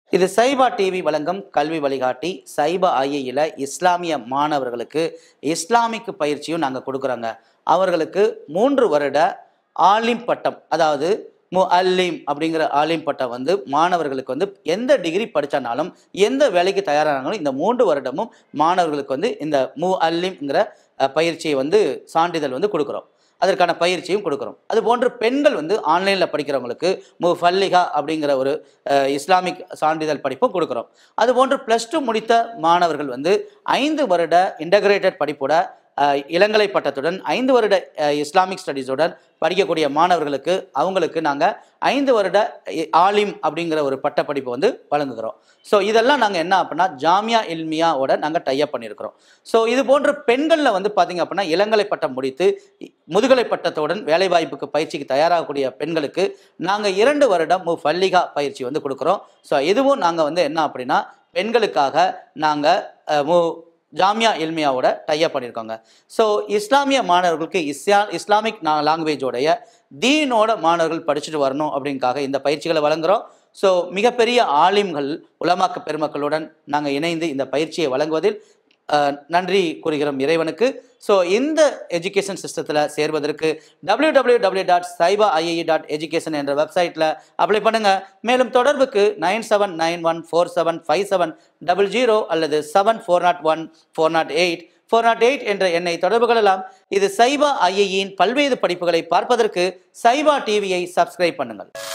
இது சைபா டிவி வழங்கும் கல்வி வழிகாட்டி சைபா ஐஏயில் இஸ்லாமிய மாணவர்களுக்கு இஸ்லாமிக் பயிற்சியும் நாங்கள் கொடுக்குறோங்க அவர்களுக்கு மூன்று வருட ஆலிம் பட்டம் அதாவது மு அல்லீம் அப்படிங்கிற ஆலிம் பட்டம் வந்து மாணவர்களுக்கு வந்து எந்த டிகிரி படித்தானாலும் எந்த வேலைக்கு தயாரானாலும் இந்த மூன்று வருடமும் மாணவர்களுக்கு வந்து இந்த மு அல்லீம்ங்கிற அஹ், பயிற்சியை வந்து சான்றிதழ் வந்து கொடுக்குறோம் அதற்கான பயிற்சியும் கொடுக்குறோம் அது போன்று பெண்கள் வந்து ஆன்லைனில் படிக்கிறவங்களுக்கு மு ஃபல்லிகா அப்படிங்கிற ஒரு அஹ், இஸ்லாமிக் சான்றிதழ் படிப்பும் கொடுக்குறோம் அது போன்று ப்ளஸ் டூ முடித்த மாணவர்கள் வந்து ஐந்து வருட இன்டகிரேட்டட் படிப்போட அஹ், இளங்கலை பட்டத்துடன் ஐந்து வருட அஹ், இஸ்லாமிக் ஸ்டடீஸுடன் படிக்கக்கூடிய மாணவர்களுக்கு அவங்களுக்கு நாங்கள் ஐந்து வருட இ- ஆலிம் அப்படிங்கிற ஒரு பட்ட படிப்பு வந்து வழங்குகிறோம் ஸோ இதெல்லாம் நாங்கள் என்ன அப்படின்னா ஜாமியா இல்மியாவோட நாங்கள் டைப் பண்ணியிருக்கிறோம் ஸோ இது போன்ற பெண்களில் வந்து பார்த்தீங்க அப்படின்னா இளங்கலை பட்டம் முடித்து இ- முதுகலை பட்டத்துடன் வேலைவாய்ப்புக்கு பயிற்சிக்கு தயாராகக்கூடிய பெண்களுக்கு நாங்கள் இரண்டு வருடம் மு ஃபல்லிகா பயிற்சி வந்து கொடுக்குறோம் ஸோ இதுவும் நாங்கள் வந்து என்ன அப்படின்னா பெண்களுக்காக நாங்கள் மு ஜாமியா இல்மியாவோட டைப் பண்ணியிருக்காங்க ஸோ இஸ்லாமிய மாணவர்களுக்கு இஸ்லா இஸ்லாமிக் லாங்குவேஜோடைய தீனோட மாணவர்கள் படிச்சுட்டு வரணும் அப்படிங்காக இந்த பயிற்சிகளை வழங்குகிறோம் ஸோ மிகப்பெரிய ஆலிம்கள் உலமாக்க பெருமக்களுடன் நாங்கள் இணைந்து இந்த பயிற்சியை வழங்குவதில் அஹ், நன்றி கூறுகிறோம் இறைவனுக்கு ஸோ இந்த எஜுகேஷன் சிஸ்டத்தில் சேர்வதற்கு டபிள்யூ டபிள்யூ டபிள்யூ டாட் சைபா ஐஏஇ டாட் எஜுகேஷன் என்ற வெப்சைட்டில் அப்ளை பண்ணுங்கள் மேலும் தொடர்புக்கு nine seven nine one four seven five seven double zero அல்லது seven four nought one four nought eight four nought eight என்ற எண்ணை தொடர்பு கொள்ளலாம் இது சைபா ஐஏஇன் பல்வேறு படிப்புகளை பார்ப்பதற்கு சைபா டிவியை சப்ஸ்கிரைப் பண்ணுங்கள்